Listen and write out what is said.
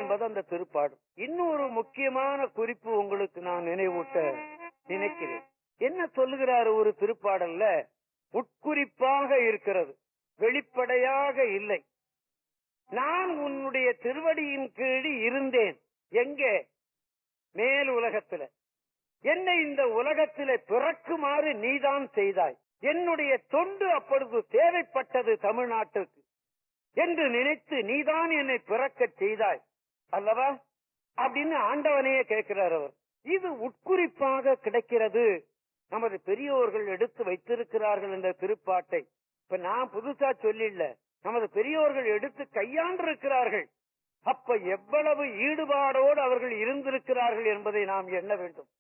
என்பது அந்த திருப்பாடு இன்னொரு முக்கியமான குறிப்பு உங்களுக்கு நான் நினைவூட்ட நினைக்கிறேன் என்ன சொல்லுகிறார் ஒரு திருப்பாடல்ல உட்குறிப்பாக இருக்கிறது வெளிப்படையாக இல்லை நான் உன்னுடைய திருவடியின் கீழ் இருந்தேன் எங்கே மேல் உலகத்துல என்னை இந்த உலகத்திலே பிறக்குமாறு நீதான் செய்தாய் என்னுடைய தொண்டு அப்பொழுது தேவைப்பட்டது தமிழ்நாட்டுக்கு என்று நினைத்து நீதான் என்னை பிறக்கச் செய்தாய் அல்லவா அப்படின்னு ஆண்டவனையே கேட்கிறார் அவர் இது உட்குறிப்பாக கிடைக்கிறது நமது பெரியோர்கள் எடுத்து வைத்திருக்கிறார்கள் என்ற திருப்பாட்டை இப்ப நான் புதுசா சொல்லிடல நமது பெரியோர்கள் எடுத்து கையாண்டிருக்கிறார்கள் அப்ப எவ்வளவு ஈடுபாடோடு அவர்கள் இருந்திருக்கிறார்கள் என்பதை நாம் எண்ண வேண்டும்